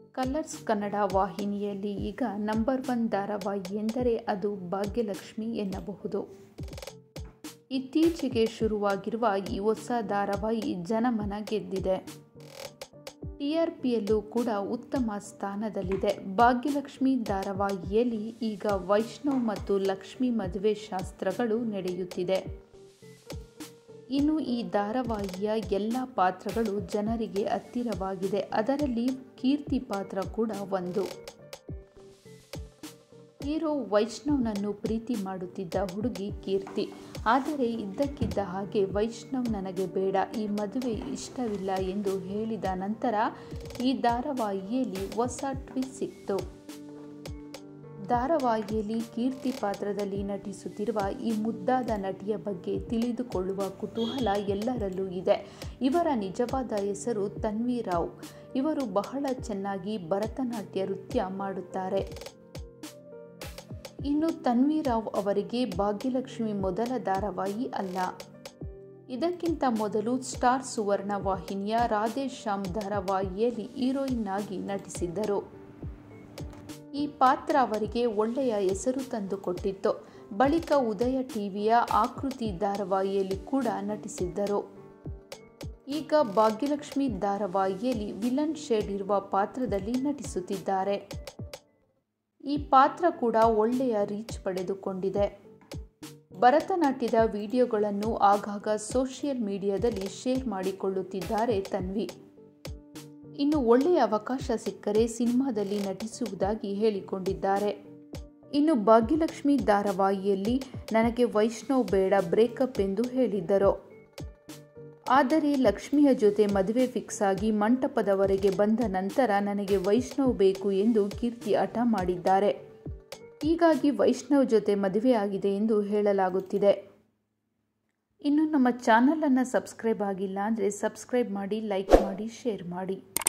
colours Kannada ವಾಹಿನಿಯಲ್ಲಿ ಈಗ number one ಧಾರಾವಾಹಿ ಎಂದರೆ ಅದು ಭಾಗ್ಯಲಕ್ಷ್ಮಿ ಎನ್ನಬಹುದು ಇತ್ತೀಚೆಗೆ ಶುರುವಾಗಿರುವ ಈ ಹೊಸ ಧಾರಾವಾಹಿ ಜನಮನ ಗೆದ್ದಿದೆ ಟಿ ಆರ್ ಪಿಯಲ್ಲೂ ಕೂಡ ಉತ್ತಮ ಸ್ಥಾನದಲ್ಲಿದೆ ಭಾಗ್ಯಲಕ್ಷ್ಮಿ ಧಾರಾವಾಹಿಯಲ್ಲಿ ಈಗ ವೈಷ್ಣವ್ ಮತ್ತು ಲಕ್ಷ್ಮಿ ಮದುವೆ ಶಾಸ್ತ್ರಗಳು ನಡೆಯುತ್ತಿದೆ ಇನ್ನು ಈ ಧಾರಾವಾಹಿಯ ಎಲ್ಲ ಪಾತ್ರಗಳು ಜನರಿಗೆ ಹತ್ತಿರವಾಗಿದೆ ಅದರಲ್ಲಿ ಕೀರ್ತಿ ಪಾತ್ರ ಕೂಡ ಒಂದು ಹೀರೋ ವೈಷ್ಣವ್ನನ್ನು ಪ್ರೀತಿ ಮಾಡುತ್ತಿದ್ದ ಹುಡುಗಿ ಕೀರ್ತಿ ಆದರೆ ಇದ್ದಕ್ಕಿದ್ದ ಹಾಗೆ ವೈಷ್ಣವ್ ನನಗೆ ಬೇಡ ಈ ಮದುವೆ ಇಷ್ಟವಿಲ್ಲ ಎಂದು ಹೇಳಿದ ನಂತರ ಈ ಧಾರಾವಾಹಿಯಲ್ಲಿ ಹೊಸ ಟ್ವಿಸ್ಟ್ ಸಿಕ್ತು ಧಾರಾವಾಹಿಯಲ್ಲಿ ಕೀರ್ತಿ ಪಾತ್ರದಲ್ಲಿ ನಟಿಸುತ್ತಿರುವ ಈ ಮುದ್ದಾದ ನಟಿಯ ಬಗ್ಗೆ ತಿಳಿದುಕೊಳ್ಳುವ ಕುತೂಹಲ ಎಲ್ಲರಲ್ಲೂ ಇದೆ ಇವರ ನಿಜವಾದ ಹೆಸರು ತನ್ವಿ ರಾವ್ ಇವರು ಬಹಳ ಚೆನ್ನಾಗಿ ಭರತನಾಟ್ಯ ನೃತ್ಯ ಮಾಡುತ್ತಾರೆ ಇನ್ನು ತನ್ವಿ ರಾವ್ ಅವರಿಗೆ ಭಾಗ್ಯಲಕ್ಷ್ಮಿ ಮೊದಲ ಧಾರಾವಾಹಿ ಅಲ್ಲ ಇದಕ್ಕಿಂತ ಮೊದಲು ಸ್ಟಾರ್ ಸುವರ್ಣ ವಾಹಿನಿಯ ರಾಧೇಶ್ಯಾಮ್ ಧಾರಾವಾಹಿಯಲ್ಲಿ ಹೀರೋಯಿನ್ ಆಗಿ ನಟಿಸಿದ್ದರು ಈ ಪಾತ್ರ ಅವರಿಗೆ ಒಳ್ಳೆಯ ಹೆಸರು ತಂದುಕೊಟ್ಟಿತ್ತು ಬಳಿಕ ಉದಯ ಟಿವಿಯ ಆಕೃತಿ ಧಾರಾವಾಹಿಯಲ್ಲಿ ಕೂಡ ನಟಿಸಿದ್ದರು ಈಗ ಭಾಗ್ಯಲಕ್ಷ್ಮಿ ಧಾರಾವಾಹಿಯಲ್ಲಿ ವಿಲನ್ ಶೇಡ್ ಇರುವ ಪಾತ್ರದಲ್ಲಿ ನಟಿಸುತ್ತಿದ್ದಾರೆ ಈ ಪಾತ್ರ ಕೂಡ ಒಳ್ಳೆಯ ರೀಚ್ ಪಡೆದುಕೊಂಡಿದೆ ಭರತನಾಟ್ಯದ ವಿಡಿಯೋಗಳನ್ನು ಆಗಾಗ ಸೋಷಿಯಲ್ ಮೀಡಿಯಾದಲ್ಲಿ ಶೇರ್ ಮಾಡಿಕೊಳ್ಳುತ್ತಿದ್ದಾರೆ ತನ್ವಿ ಇನ್ನು ಒಳ್ಳೆಯ ಅವಕಾಶ ಸಿಕ್ಕರೆ ಸಿನಿಮಾದಲ್ಲಿ ನಟಿಸುವುದಾಗಿ ಹೇಳಿಕೊಂಡಿದ್ದಾರೆ ಇನ್ನು ಭಾಗ್ಯಲಕ್ಷ್ಮಿ ಧಾರಾವಾಹಿಯಲ್ಲಿ ನನಗೆ ವೈಷ್ಣವ್ ಬೇಡ ಬ್ರೇಕಪ್ ಎಂದು ಹೇಳಿದ್ದರು ಆದರೆ ಲಕ್ಷ್ಮಿಯ ಜೊತೆ ಮದುವೆ ಫಿಕ್ಸ್ ಆಗಿ ಮಂಟಪದವರೆಗೆ ಬಂದ ನಂತರ ನನಗೆ ವೈಷ್ಣವ್ ಬೇಕು ಎಂದು ಕೀರ್ತಿ ಹಠ ಮಾಡಿದ್ದಾರೆ ಹೀಗಾಗಿ ವೈಷ್ಣವ್ ಜೊತೆ ಮದುವೆ ಆಗಿದೆ ಎಂದು ಹೇಳಲಾಗುತ್ತಿದೆ ಇನ್ನು ನಮ್ಮ ಚಾನಲನ್ನು ಸಬ್ಸ್ಕ್ರೈಬ್ ಆಗಿಲ್ಲ ಅಂದರೆ ಸಬ್ಸ್ಕ್ರೈಬ್ ಮಾಡಿ ಲೈಕ್ ಮಾಡಿ ಶೇರ್ ಮಾಡಿ